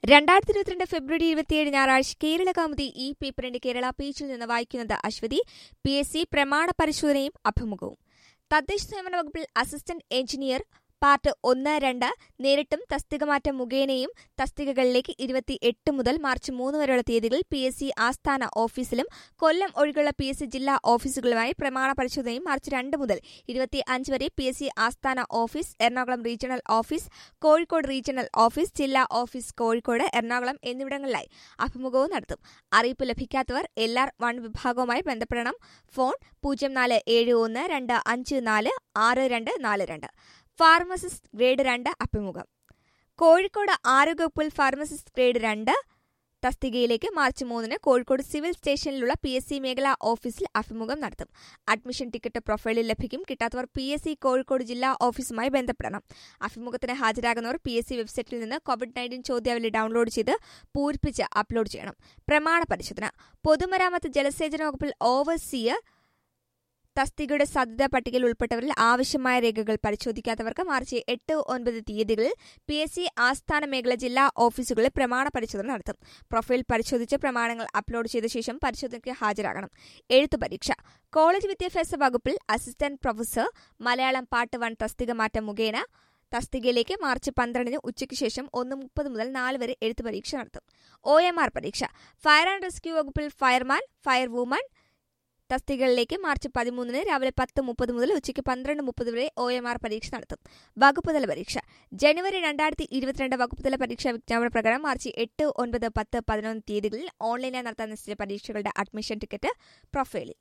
രണ്ടായിരത്തി ഇരുപത്തിരണ്ട് ഫെബ്രുവരി ഇരുപത്തിയേഴ് ഞായറാഴ്ച കേരള കൗമുദി ഈ പേപ്പറിന്റെ കേരള പേജിൽ നിന്ന് വായിക്കുന്നത് അശ്വതി പി എസ് സി പ്രമാണ പരിശോധനയും അഭിമുഖവും തദ്ദേശ സ്വയംഭരണ വകുപ്പിൽ അസിസ്റ്റന്റ് എഞ്ചിനീയർ പാർട്ട് ഒന്ന് രണ്ട് നേരിട്ടും തസ്തികമാറ്റം മുഖേനയും തസ്തികകളിലേക്ക് ഇരുപത്തി എട്ട് മുതൽ മാർച്ച് മൂന്ന് വരെയുള്ള തീയതികളിൽ പി എസ് സി ആസ്ഥാന ഓഫീസിലും കൊല്ലം ഒഴികെയുള്ള പി എസ് സി ജില്ലാ ഓഫീസുകളുമായി പ്രമാണ പരിശോധനയും മാർച്ച് രണ്ട് മുതൽ ഇരുപത്തി അഞ്ച് വരെ പി എസ് സി ആസ്ഥാന office Ernakulam regional office Kozhikode regional office ജില്ലാ ഓഫീസ് കോഴിക്കോട് എറണാകുളം എന്നിവിടങ്ങളിലായി അഭിമുഖവും നടത്തും അറിയിപ്പ് ലഭിക്കാത്തവർ എൽ ആർ വൺ വിഭാഗവുമായി ബന്ധപ്പെടണം ഫോൺ പൂജ്യം നാല് ഏഴ് ഒന്ന് രണ്ട് അഞ്ച് നാല് ആറ് രണ്ട് നാല് രണ്ട് ഫാർമസിസ്റ്റ് ഗ്രേഡ് രണ്ട് അഭിമുഖം കോഴിക്കോട് ആരോഗ്യവകുപ്പിൽ ഫാർമസിസ്റ്റ് ഗ്രേഡ് രണ്ട് തസ്തികയിലേക്ക് മാർച്ച് മൂന്നിന് കോഴിക്കോട് സിവിൽ സ്റ്റേഷനിലുള്ള പി എസ് സി മേഖലാ ഓഫീസിൽ അഭിമുഖം നടത്തും അഡ്മിഷൻ ടിക്കറ്റ് പ്രൊഫൈലിൽ ലഭിക്കും കിട്ടാത്തവർ പി എസ് സി കോഴിക്കോട് ജില്ലാ ഓഫീസുമായി ബന്ധപ്പെടണം അഭിമുഖത്തിന് ഹാജരാകുന്നവർ പി എസ് സി വെബ്സൈറ്റിൽ നിന്ന് കോവിഡ് നയൻറ്റീൻ ചോദ്യാവലി ഡൗൺലോഡ് ചെയ്ത് പൂരിപ്പിച്ച് അപ്ലോഡ് ചെയ്യണം പ്രമാണ പരിശോധന പൊതുമരാമത്ത് ജലസേചന വകുപ്പിൽ ഓവർസിയർ തസ്തികയുടെ സാധ്യതാ പട്ടികയിൽ ഉൾപ്പെട്ടവരിൽ ആവശ്യമായ രേഖകൾ പരിശോധിക്കാത്തവർക്ക് മാർച്ച് എട്ട് ഒൻപത് തീയതികളിൽ പി എസ് സി ആസ്ഥാന മേഖല ജില്ലാ ഓഫീസുകളിൽ പ്രമാണ പരിശോധന നടത്തും പ്രൊഫൈൽ പരിശോധിച്ച് പ്രമാണങ്ങൾ അപ്ലോഡ് ചെയ്ത ശേഷം പരിശോധനയ്ക്ക് ഹാജരാകണം എഴുത്തു പരീക്ഷ കോളേജ് വിദ്യാഭ്യാസ വകുപ്പിൽ അസിസ്റ്റന്റ് പ്രൊഫസർ മലയാളം പാട്ട് വൺ തസ്തിക മാറ്റം മുഖേന തസ്തികയിലേക്ക് മാർച്ച് പന്ത്രണ്ടിന് ഉച്ചയ്ക്ക് ശേഷം ഒന്ന് മുപ്പത് മുതൽ നാല് വരെ എഴുത്തു പരീക്ഷ നടത്തും ഒ എം ആർ പരീക്ഷ ഫയർ ആൻഡ് റെസ്ക്യൂ വകുപ്പിൽ ഫയർമാൻ ഫയർ വുമൺ തസ്തികകളിലേക്ക് മാർച്ച് പതിമൂന്നിന് രാവിലെ പത്ത് മുപ്പത് മുതൽ ഉച്ചയ്ക്ക് പന്ത്രണ്ട് മുപ്പത് വരെ ഒ എം ആർ പരീക്ഷ നടത്തും വകുപ്പ് തല പരീക്ഷ ജനുവരി രണ്ടായിരത്തി ഇരുപത്തിരണ്ട് വകുപ്പ് തല പരീക്ഷാ വിജ്ഞാപന പ്രകാരം മാർച്ച് എട്ട് ഒൻപത് പത്ത് പതിനൊന്ന് തീയതികളിൽ ഓൺലൈനായി നടത്താൻ നിശ്ചിത പരീക്ഷകളുടെ അഡ്മിഷൻ ടിക്കറ്റ് പ്രൊഫൈലിൽ